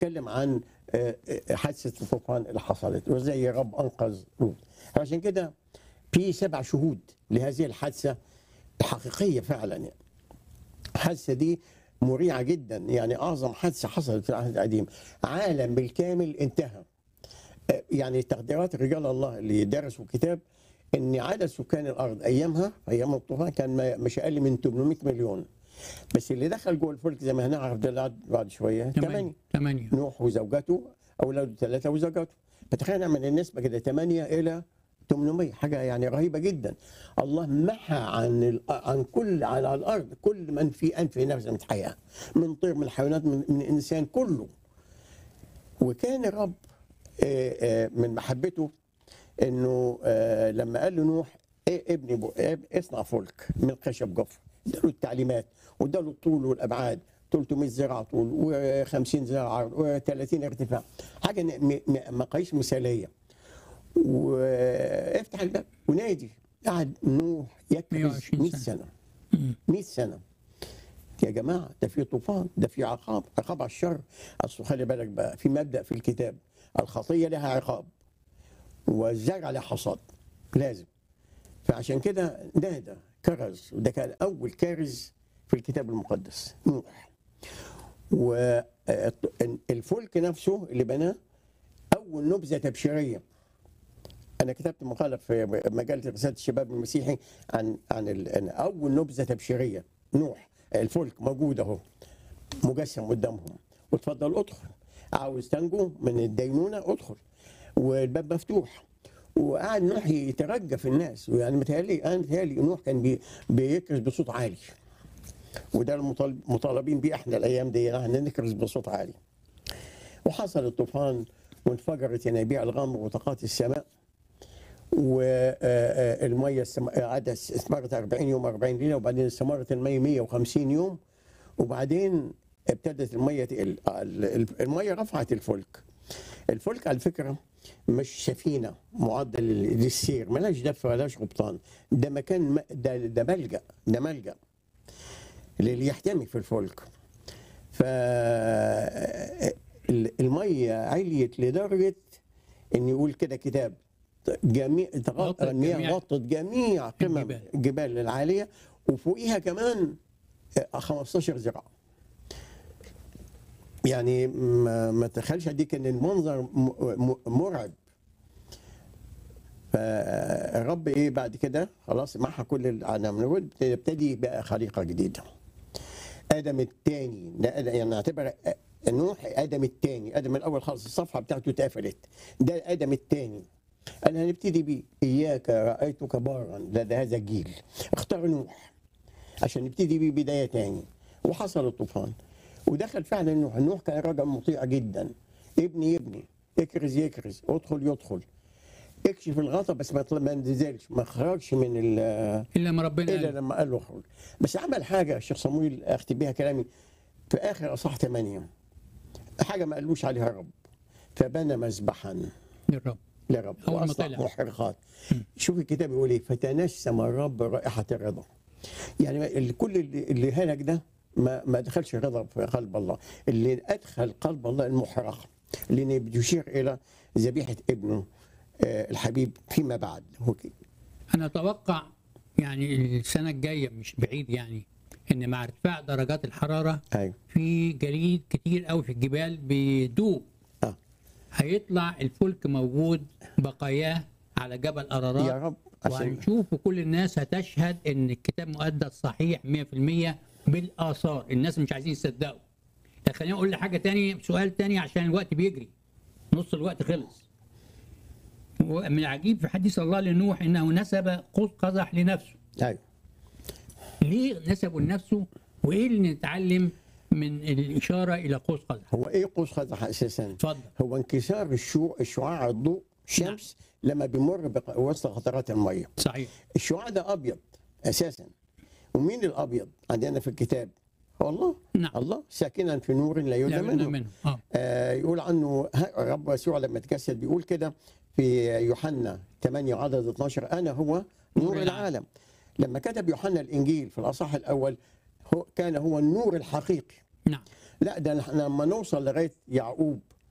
اتكلم عن آه، آه، حادثه الطوفان اللي حصلت وازاي رب انقذ لوط عشان كده في سبع شهود لهذه الحادثه الحقيقيه فعلا يعني. الحادثه دي مريعه جدا يعني اعظم حادثه حصلت في العهد القديم عالم بالكامل انتهى آه، يعني تقديرات رجال الله اللي درسوا الكتاب ان عدد سكان الارض ايامها ايام الطوفان كان ما- مش اقل من 800 مليون بس اللي دخل جوه الفلك زي ما هنعرف دلوقتي بعد شويه 8 ثمانية نوح وزوجته اولاده ثلاثه وزوجته فتخيل نعمل النسبه كده 8 الى 800 حاجه يعني رهيبه جدا الله محى عن ال- عن كل على الارض كل من في انف نفس من حياه من طير من حيوانات من, من انسان كله وكان الرب آه، آه، من محبته انه آه، لما قال لنوح إيه ابني بو- إيه- اصنع فلك من خشب جفر اداله التعليمات واداله الطول والابعاد 300 ذراع طول و50 ذراع عرض و30 ارتفاع حاجه ن- م- م- مقاييس مثاليه وافتح الباب ونادي قعد نوح يكرز 120 100 سنة. سنه مم. 100 سنه يا جماعه ده في طوفان ده في عقاب عقاب على الشر اصل خلي بالك بقى في مبدا في الكتاب الخطيه لها عقاب والزرع له حصاد لازم فعشان كده نادى كرز وده كان اول كارز في الكتاب المقدس نوح والفلك نفسه اللي بناه اول نبذه تبشيريه انا كتبت مقاله في مجله رساله الشباب المسيحي عن عن ال- عن اول نبذه تبشيريه نوح الفلك موجود اهو مجسم قدامهم وتفضل ادخل عاوز تنجو من الدينونه ادخل والباب مفتوح وقعد نوح يترجى في الناس ويعني متهيألي انا متهيألي نوح كان بي بيكرز بصوت عالي وده المطالب- مطالبين بيه احنا الايام دي احنا نكرز بصوت عالي وحصل الطوفان وانفجرت ينابيع الغمر وطاقات السماء والميه قعدت استمرت 40 يوم 40 ليله وبعدين استمرت الميه 150 يوم وبعدين ابتدت الميه تقل ال- الميه رفعت الفلك الفلك على فكره مش سفينه معدل للسير ملاش دفه ولاش قبطان ده مكان م- ده ده ملجا ده ملجا للي يحتمي في الفلك ف الميه عليت لدرجه ان يقول كده كتاب جميع غطت تغطى المياه جميع غطت جميع قمم الجبال. الجبال العاليه وفوقيها كمان 15 ذراع يعني ما, ما تخيلش اديك ان المنظر م- م- مرعب فالرب ايه بعد كده خلاص محى كل العناوين يبتدي بقى خليقه جديده ادم الثاني يعني نعتبر نوح ادم الثاني ادم الاول خالص الصفحه بتاعته اتقفلت ده ادم الثاني انا هنبتدي بيه اياك رايتك بارا لدى هذا الجيل اختار نوح عشان نبتدي بيه بدايه تاني وحصل الطوفان ودخل فعلا نوح نوح كان راجل مطيع جدا ابني ابني اكرز يكرز ادخل يدخل اكشف الغطا بس ما طلع- ما نزلش ما خرجش من ال الا ما ربنا الا قال لما قال له اخرج بس عمل حاجه الشيخ صمويل اختم بيها كلامي في اخر اصح ثمانيه حاجه ما قالوش عليها رب فبنى مذبحا للرب لرب أول ما واصلح طلع. محرقات شوف الكتاب يقول ايه فتنسم الرب رائحه الرضا يعني ال- كل اللي, اللي هلك ده ما ما دخلش رضا في قلب الله اللي ادخل قلب الله المحرقه اللي بيشير الى ذبيحه ابنه آه، الحبيب فيما بعد هو كده. انا اتوقع يعني السنه الجايه مش بعيد يعني ان مع ارتفاع درجات الحراره ايوه في جليد كتير قوي في الجبال بيدوب اه هيطلع الفلك موجود بقاياه على جبل يا ارارات رب عشان وهنشوف وكل الناس هتشهد ان الكتاب المقدس صحيح 100% بالاثار الناس مش عايزين يصدقوا طب خليني اقول لحاجه تاني سؤال تاني عشان الوقت بيجري نص الوقت خلص ومن العجيب في حديث الله لنوح انه نسب قوس قزح لنفسه ايوه ليه نسبه لنفسه وايه اللي نتعلم من الاشاره الى قوس قزح هو ايه قوس قزح اساسا؟ اتفضل هو انكسار الشو الشعاع الضوء الشمس لما بيمر بق- وسط قطرات الميه صحيح الشعاع ده ابيض اساسا ومين الابيض عندنا في الكتاب هو الله نعم الله ساكنا في نور لا لا يولى بد منه منه اه آه يقول عنه ه- الرب يسوع لما تجسد بيقول كده في يوحنا 8 عدد 12 انا هو نور العالم. العالم لما كتب يوحنا الانجيل في الاصح الاول هو كان هو النور الحقيقي نعم لا ده احنا لما نوصل لغايه يعقوب